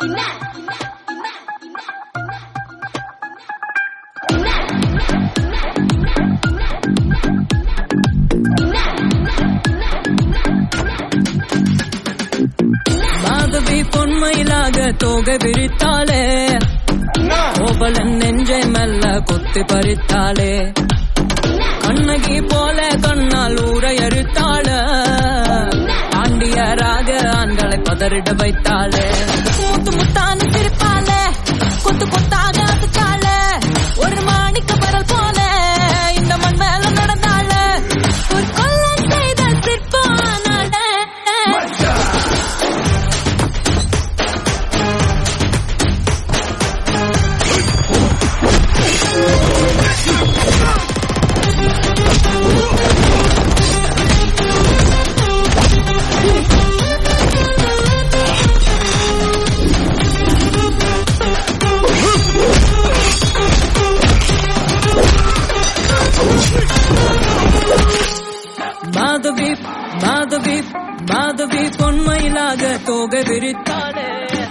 மாதவி பொன்மையிலாக தோகை விரித்தாளே கோபலன் நெஞ்சை மெல்ல கொத்தி பறித்தாளே கண்ணகி போல கண்ணால் ஊரை அறுத்தாள ஆண்டியராக ஆண்களை பதறிட வைத்தாளே முத்து முத்தான சிரிப்பாளே கொத்து கொத்தாக அதுக்காள ஒரு மாணிக்க பரல் போல இந்த மண் மேல நடந்தாள ஒரு கொள்ளன் செய்த சிற்பானாளே மாதவி மாதவி மாதவி பொன்மையிலாக தோகை விரித்தாளே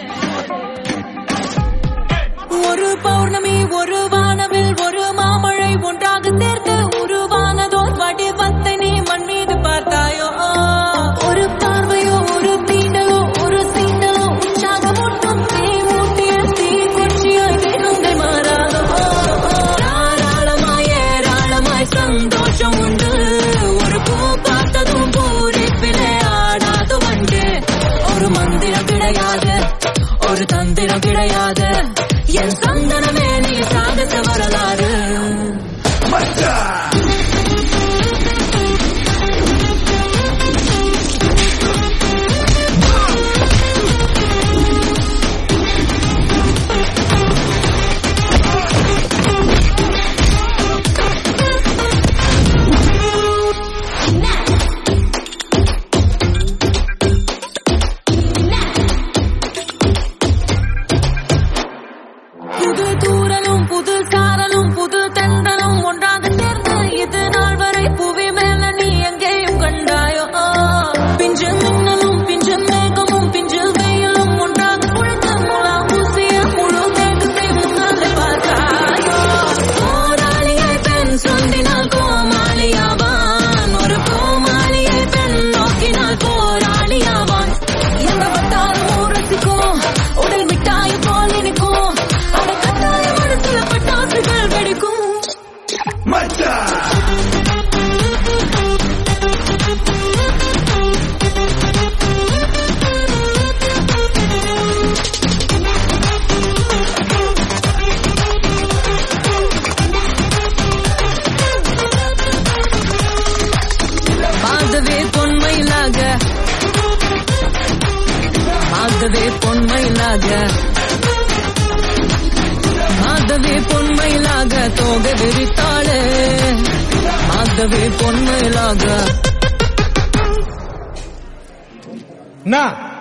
ஒரு பௌர்ணமி ஒரு வானவில் ஒரு மாமழை ஒன்றாக சேர்த்து உருவானதோர் வடிவத்தை நீ மண் மீது பார்த்தாயோ ஒரு பார்வையோ ஒரு தீண்டலோ ஒரு தீண்டலோ உற்சாகமூட்டும் தீ மூட்டிய தீ கொச்சியாய் திறந்தை மாறாதோ தாராளமாய் ஏராளமாய் சந்தோஷம் உண்டு ஒரு பூ பார்த்ததும் பூரிப்பிலே ஆடாது வண்டு ஒரு மந்திரம் கிடையாது ஒரு தந்திரம் கிடையாது என் சந்தனமே நீ சாகச வரலாறு புது தூரலும் புது சாரலும் புது தென்றலும் ஒன்றாக சேர்ந்து இது நாள் வரை புவி மேல நீ எங்கேயும் கண்டாயோ பிஞ்சு மின்னலும் பிஞ்சு மேகமும் பிஞ்சு வெயிலும் ஒன்றாக குழைத்த முலா பூசிய முழு மேகத்தை முன்னாலே பார்த்தாயோ போராளியை பெண் சொந்தினால் கோமாளியாவான் ஒரு கோமாளியை பெண் நோக்கினால் போராளியாவான் என்ன பட்டாலும் ஊரசிக்கும் உடல் மிட்டாய் போல் இனிக்கும் அதை கட்டாய மனசுல பட்டாசுகள் வெடிக்கும் மாதவே பொன்மையிலாக மாதவே பொன்மையிலாக மாதவே பொன்மையிலாக தோகை விரித்தாளே மாதவே பொன்மையிலாக என்ன